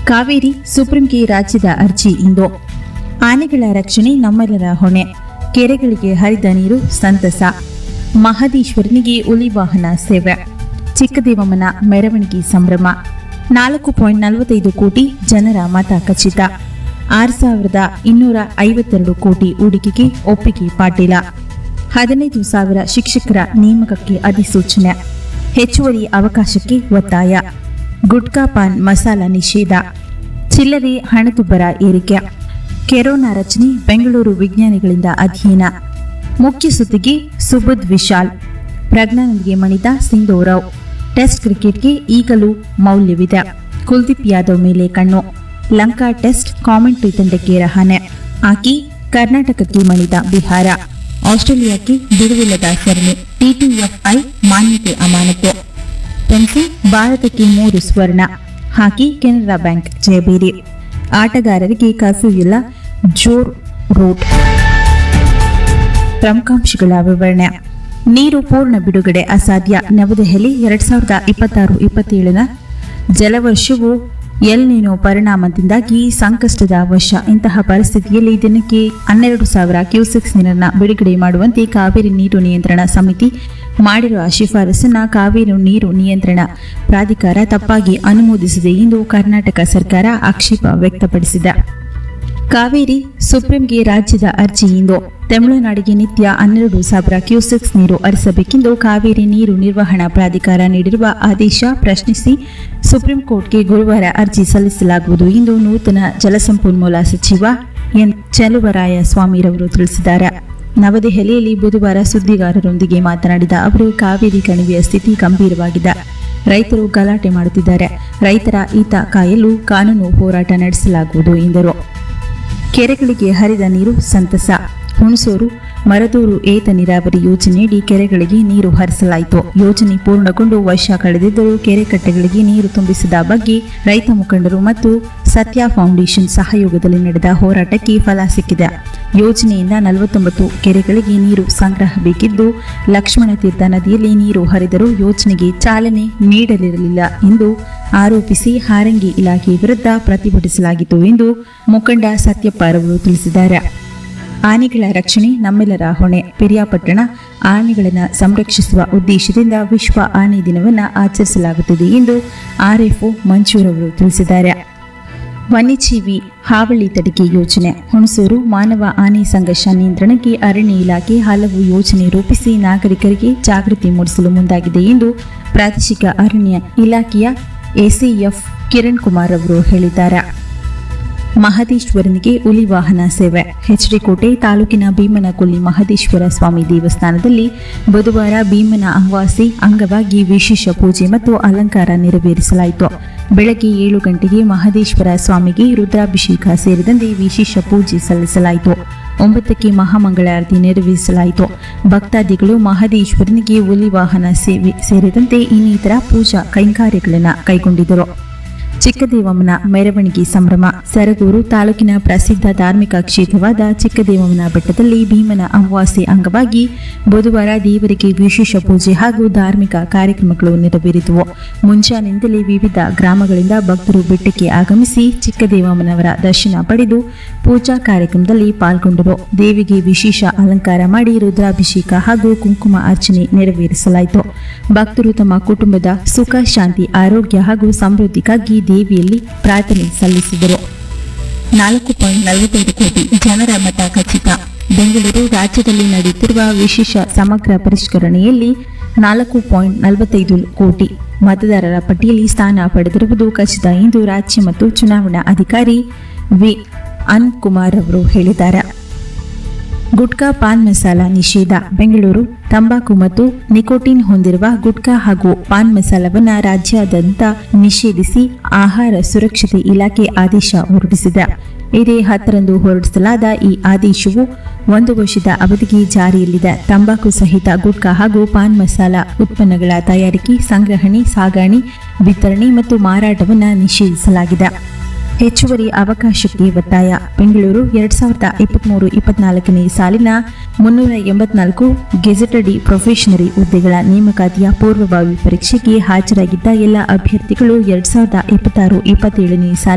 ಕಾವೇರಿ ಸುಪ್ರೀಂಗೆ ರಾಜ್ಯದ ಅರ್ಜಿ ಇಂದು ಆನೆಗಳ ರಕ್ಷಣೆ ನಮ್ಮೆಲ್ಲರ ಹೊಣೆ ಕೆರೆಗಳಿಗೆ ಹರಿದ ನೀರು ಸಂತಸ ಮಹದೇಶ್ವರನಿಗೆ ಹುಲಿ ವಾಹನ ಸೇವೆ ಚಿಕ್ಕದೇವಮ್ಮನ ಮೆರವಣಿಗೆ ಸಂಭ್ರಮ ನಾಲ್ಕು ಪಾಯಿಂಟ್ ನಲವತ್ತೈದು ಕೋಟಿ ಜನರ ಮತ ಖಚಿತ ಆರು ಸಾವಿರದ ಇನ್ನೂರ ಐವತ್ತೆರಡು ಕೋಟಿ ಹೂಡಿಕೆಗೆ ಒಪ್ಪಿಗೆ ಪಾಟೀಲ ಹದಿನೈದು ಸಾವಿರ ಶಿಕ್ಷಕರ ನೇಮಕಕ್ಕೆ ಅಧಿಸೂಚನೆ ಹೆಚ್ಚುವರಿ ಅವಕಾಶಕ್ಕೆ ಒತ್ತಾಯ ಗುಟ್ಕಾ ಪಾನ್ ಮಸಾಲ ನಿಷೇಧ ಚಿಲ್ಲರೆ ಹಣದುಬ್ಬರ ಏರಿಕೆ ಕೆರೋನಾ ರಚನೆ ಬೆಂಗಳೂರು ವಿಜ್ಞಾನಿಗಳಿಂದ ಅಧ್ಯಯನ ಮುಖ್ಯ ಸುದ್ದಿಗೆ ಸುಬುಧ್ ವಿಶಾಲ್ ಪ್ರಜ್ಞಾನಂದಿಗೆ ಮಣಿದ ಸಿಂಧೂರಾವ್ ಟೆಸ್ಟ್ ಕ್ರಿಕೆಟ್ಗೆ ಈಗಲೂ ಮೌಲ್ಯವಿದೆ ಕುಲ್ದೀಪ್ ಯಾದವ್ ಮೇಲೆ ಕಣ್ಣು ಲಂಕಾ ಟೆಸ್ಟ್ ಕಾಮೆಂಟ್ರಿ ತಂಡಕ್ಕೆ ರಹನೆ ಆಕಿ ಕರ್ನಾಟಕಕ್ಕೆ ಮಣಿದ ಬಿಹಾರ ಆಸ್ಟ್ರೇಲಿಯಾಕ್ಕೆ ಬಿಡುವಿಲ್ಲದ ಸರಣಿ ಟಿಟಿಎಫ್ಐ ಮಾನ್ಯತೆ ಅಮಾನತು ಫೆನ್ಸಿಂಗ್ ಭಾರತಕ್ಕೆ ಮೂರು ಸ್ವರ್ಣ ಹಾಕಿ ಕೆನರಾ ಬ್ಯಾಂಕ್ ಜಯಬೇರಿ ಆಟಗಾರರಿಗೆ ಕರ್ಫ್ಯೂ ಇಲ್ಲ ಜೋರ್ ರೂಟ್ ಪ್ರಮುಖಾಂಶಗಳ ವಿವರಣೆ ನೀರು ಪೂರ್ಣ ಬಿಡುಗಡೆ ಅಸಾಧ್ಯ ನವದೆಹಲಿ ಎರಡ್ ಸಾವಿರದ ಇಪ್ಪತ್ತಾರು ಇಪ್ಪತ್ತೇಳನ ಜಲವರ್ಷವು ಎಲ್ ನೀನೋ ಪರಿಣಾಮದಿಂದಾಗಿ ಸಂಕಷ್ಟದ ವಶ ಇಂತಹ ಪರಿಸ್ಥಿತಿಯಲ್ಲಿ ದಿನಕ್ಕೆ ಹನ್ನೆರಡು ಸಾವಿರ ಕ್ಯೂಸೆಕ್ಸ್ ನೀರನ್ನು ಬಿಡುಗಡೆ ಮಾಡುವಂತೆ ಕಾವೇರಿ ನೀರು ನಿಯಂತ್ರಣ ಸಮಿತಿ ಮಾಡಿರುವ ಶಿಫಾರಸನ್ನ ಕಾವೇರಿ ನೀರು ನಿಯಂತ್ರಣ ಪ್ರಾಧಿಕಾರ ತಪ್ಪಾಗಿ ಅನುಮೋದಿಸಿದೆ ಎಂದು ಕರ್ನಾಟಕ ಸರ್ಕಾರ ಆಕ್ಷೇಪ ವ್ಯಕ್ತಪಡಿಸಿದೆ ಕಾವೇರಿ ಸುಪ್ರೀಂಗೆ ರಾಜ್ಯದ ಅರ್ಜಿ ಇಂದು ತಮಿಳುನಾಡಿಗೆ ನಿತ್ಯ ಹನ್ನೆರಡು ಸಾವಿರ ಕ್ಯೂಸೆಕ್ಸ್ ನೀರು ಹರಿಸಬೇಕೆಂದು ಕಾವೇರಿ ನೀರು ನಿರ್ವಹಣಾ ಪ್ರಾಧಿಕಾರ ನೀಡಿರುವ ಆದೇಶ ಪ್ರಶ್ನಿಸಿ ಸುಪ್ರೀಂ ಕೋರ್ಟ್ಗೆ ಗುರುವಾರ ಅರ್ಜಿ ಸಲ್ಲಿಸಲಾಗುವುದು ಎಂದು ನೂತನ ಜಲಸಂಪನ್ಮೂಲ ಸಚಿವ ಎನ್ ಚೆಲುವರಾಯ ಸ್ವಾಮಿರವರು ತಿಳಿಸಿದ್ದಾರೆ ನವದೆಹಲಿಯಲ್ಲಿ ಬುಧವಾರ ಸುದ್ದಿಗಾರರೊಂದಿಗೆ ಮಾತನಾಡಿದ ಅವರು ಕಾವೇರಿ ಕಣಿವೆಯ ಸ್ಥಿತಿ ಗಂಭೀರವಾಗಿದೆ ರೈತರು ಗಲಾಟೆ ಮಾಡುತ್ತಿದ್ದಾರೆ ರೈತರ ಹಿತ ಕಾಯಲು ಕಾನೂನು ಹೋರಾಟ ನಡೆಸಲಾಗುವುದು ಎಂದರು ಕೆರೆಗಳಿಗೆ ಹರಿದ ನೀರು ಸಂತಸ ಹುಣಸೂರು ಮರದೂರು ಏತ ನೀರಾವರಿ ಯೋಜನೆಯಡಿ ಕೆರೆಗಳಿಗೆ ನೀರು ಹರಿಸಲಾಯಿತು ಯೋಜನೆ ಪೂರ್ಣಗೊಂಡು ವರ್ಷ ಕಳೆದಿದ್ದರೂ ಕೆರೆ ಕಟ್ಟೆಗಳಿಗೆ ನೀರು ತುಂಬಿಸಿದ ಬಗ್ಗೆ ರೈತ ಮುಖಂಡರು ಮತ್ತು ಸತ್ಯ ಫೌಂಡೇಶನ್ ಸಹಯೋಗದಲ್ಲಿ ನಡೆದ ಹೋರಾಟಕ್ಕೆ ಫಲ ಸಿಕ್ಕಿದೆ ಯೋಜನೆಯಿಂದ ನಲವತ್ತೊಂಬತ್ತು ಕೆರೆಗಳಿಗೆ ನೀರು ಸಂಗ್ರಹಬೇಕಿದ್ದು ಲಕ್ಷ್ಮಣ ತೀರ್ಥ ನದಿಯಲ್ಲಿ ನೀರು ಹರಿದರೂ ಯೋಜನೆಗೆ ಚಾಲನೆ ನೀಡಲಿರಲಿಲ್ಲ ಎಂದು ಆರೋಪಿಸಿ ಹಾರಂಗಿ ಇಲಾಖೆ ವಿರುದ್ಧ ಪ್ರತಿಭಟಿಸಲಾಗಿತ್ತು ಎಂದು ಮುಖಂಡ ಸತ್ಯಪ್ಪ ರವರು ತಿಳಿಸಿದ್ದಾರೆ ಆನೆಗಳ ರಕ್ಷಣೆ ನಮ್ಮೆಲ್ಲರ ಹೊಣೆ ಪಿರಿಯಾಪಟ್ಟಣ ಆನೆಗಳನ್ನು ಸಂರಕ್ಷಿಸುವ ಉದ್ದೇಶದಿಂದ ವಿಶ್ವ ಆನೆ ದಿನವನ್ನು ಆಚರಿಸಲಾಗುತ್ತದೆ ಎಂದು ಆರ್ಎಫ್ಒ ಮಂಜೂರ್ ಅವರು ತಿಳಿಸಿದ್ದಾರೆ ವನ್ಯಜೀವಿ ಹಾವಳಿ ತಡೆಗೆ ಯೋಜನೆ ಹುಣಸೂರು ಮಾನವ ಆನೆ ಸಂಘರ್ಷ ನಿಯಂತ್ರಣಕ್ಕೆ ಅರಣ್ಯ ಇಲಾಖೆ ಹಲವು ಯೋಜನೆ ರೂಪಿಸಿ ನಾಗರಿಕರಿಗೆ ಜಾಗೃತಿ ಮೂಡಿಸಲು ಮುಂದಾಗಿದೆ ಎಂದು ಪ್ರಾದೇಶಿಕ ಅರಣ್ಯ ಇಲಾಖೆಯ ಎಸಿಎಫ್ ಕಿರಣ್ ಕುಮಾರ್ ಅವರು ಹೇಳಿದ್ದಾರೆ ಮಹದೇಶ್ವರನಿಗೆ ಹುಲಿ ವಾಹನ ಸೇವೆ ಹೆಚ್ಡಿಕೋಟೆ ತಾಲೂಕಿನ ಭೀಮನಕೊಲ್ಲಿ ಮಹದೇಶ್ವರ ಸ್ವಾಮಿ ದೇವಸ್ಥಾನದಲ್ಲಿ ಬುಧವಾರ ಭೀಮನ ಅಮಾವಾಸ್ಯೆ ಅಂಗವಾಗಿ ವಿಶೇಷ ಪೂಜೆ ಮತ್ತು ಅಲಂಕಾರ ನೆರವೇರಿಸಲಾಯಿತು ಬೆಳಗ್ಗೆ ಏಳು ಗಂಟೆಗೆ ಮಹದೇಶ್ವರ ಸ್ವಾಮಿಗೆ ರುದ್ರಾಭಿಷೇಕ ಸೇರಿದಂತೆ ವಿಶೇಷ ಪೂಜೆ ಸಲ್ಲಿಸಲಾಯಿತು ಒಂಬತ್ತಕ್ಕೆ ಮಹಾಮಂಗಳಾರತಿ ನೆರವೇರಿಸಲಾಯಿತು ಭಕ್ತಾದಿಗಳು ಮಹದೇಶ್ವರನಿಗೆ ಹುಲಿ ವಾಹನ ಸೇವೆ ಸೇರಿದಂತೆ ಇನ್ನಿತರ ಪೂಜಾ ಕೈಂಕಾರ್ಯಗಳನ್ನು ಕೈಗೊಂಡಿದ್ದರು ಚಿಕ್ಕದೇವಮ್ಮನ ಮೆರವಣಿಗೆ ಸಂಭ್ರಮ ಸರಗೂರು ತಾಲೂಕಿನ ಪ್ರಸಿದ್ಧ ಧಾರ್ಮಿಕ ಕ್ಷೇತ್ರವಾದ ಚಿಕ್ಕದೇವಮ್ಮನ ಬೆಟ್ಟದಲ್ಲಿ ಭೀಮನ ಅಮಾವಾಸ್ಯೆ ಅಂಗವಾಗಿ ಬುಧವಾರ ದೇವರಿಗೆ ವಿಶೇಷ ಪೂಜೆ ಹಾಗೂ ಧಾರ್ಮಿಕ ಕಾರ್ಯಕ್ರಮಗಳು ನೆರವೇರಿದವು ಮುಂಜಾನಿಂದಲೇ ವಿವಿಧ ಗ್ರಾಮಗಳಿಂದ ಭಕ್ತರು ಬೆಟ್ಟಕ್ಕೆ ಆಗಮಿಸಿ ಚಿಕ್ಕದೇವಮ್ಮನವರ ದರ್ಶನ ಪಡೆದು ಪೂಜಾ ಕಾರ್ಯಕ್ರಮದಲ್ಲಿ ಪಾಲ್ಗೊಂಡರು ದೇವಿಗೆ ವಿಶೇಷ ಅಲಂಕಾರ ಮಾಡಿ ರುದ್ರಾಭಿಷೇಕ ಹಾಗೂ ಕುಂಕುಮ ಅರ್ಚನೆ ನೆರವೇರಿಸಲಾಯಿತು ಭಕ್ತರು ತಮ್ಮ ಕುಟುಂಬದ ಸುಖ ಶಾಂತಿ ಆರೋಗ್ಯ ಹಾಗೂ ಸಮೃದ್ಧಿಗಾಗಿ ದೇವಿಯಲ್ಲಿ ಪ್ರಾರ್ಥನೆ ಸಲ್ಲಿಸಿದರು ನಾಲ್ಕು ಪಾಯಿಂಟ್ ನಲವತ್ತೈದು ಕೋಟಿ ಜನರ ಮತ ಖಚಿತ ಬೆಂಗಳೂರು ರಾಜ್ಯದಲ್ಲಿ ನಡೆಯುತ್ತಿರುವ ವಿಶೇಷ ಸಮಗ್ರ ಪರಿಷ್ಕರಣೆಯಲ್ಲಿ ನಾಲ್ಕು ಪಾಯಿಂಟ್ ನಲವತ್ತೈದು ಕೋಟಿ ಮತದಾರರ ಪಟ್ಟಿಯಲ್ಲಿ ಸ್ಥಾನ ಪಡೆದಿರುವುದು ಖಚಿತ ಎಂದು ರಾಜ್ಯ ಮತ್ತು ಚುನಾವಣಾ ಅಧಿಕಾರಿ ವಿ ಅನ್ ಕುಮಾರ್ ಅವರು ಹೇಳಿದ್ದಾರೆ ಗುಟ್ಕಾ ಪಾನ್ ಮಸಾಲ ನಿಷೇಧ ಬೆಂಗಳೂರು ತಂಬಾಕು ಮತ್ತು ನಿಕೋಟಿನ್ ಹೊಂದಿರುವ ಗುಟ್ಕಾ ಹಾಗೂ ಪಾನ್ ಮಸಾಲವನ್ನು ರಾಜ್ಯಾದ್ಯಂತ ನಿಷೇಧಿಸಿ ಆಹಾರ ಸುರಕ್ಷತೆ ಇಲಾಖೆ ಆದೇಶ ಹೊರಡಿಸಿದೆ ಇದೇ ಹತ್ತರಂದು ಹೊರಡಿಸಲಾದ ಈ ಆದೇಶವು ಒಂದು ವರ್ಷದ ಅವಧಿಗೆ ಜಾರಿಯಲ್ಲಿದೆ ತಂಬಾಕು ಸಹಿತ ಗುಟ್ಕಾ ಹಾಗೂ ಪಾನ್ ಮಸಾಲ ಉತ್ಪನ್ನಗಳ ತಯಾರಿಕೆ ಸಂಗ್ರಹಣೆ ಸಾಗಣೆ ವಿತರಣೆ ಮತ್ತು ಮಾರಾಟವನ್ನು ನಿಷೇಧಿಸಲಾಗಿದೆ ಹೆಚ್ಚುವರಿ ಅವಕಾಶಕ್ಕೆ ಒತ್ತಾಯ ಬೆಂಗಳೂರು ಎರಡ್ ಸಾವಿರದ ಇಪ್ಪತ್ಮೂರು ಇಪ್ಪತ್ನಾಲ್ಕನೇ ಸಾಲಿನ ಮುನ್ನೂರ ಎಂಬತ್ನಾಲ್ಕು ಗೆಜೆಟಡಿ ಪ್ರೊಫೆಷನರಿ ಹುದ್ದೆಗಳ ನೇಮಕಾತಿಯ ಪೂರ್ವಭಾವಿ ಪರೀಕ್ಷೆಗೆ ಹಾಜರಾಗಿದ್ದ ಎಲ್ಲ ಅಭ್ಯರ್ಥಿಗಳು ಎರಡ್ ಸಾವಿರದ ಇಪ್ಪತ್ತಾರು ಇಪ್ಪತ್ತೇಳನೇ ಸಾಲಿನ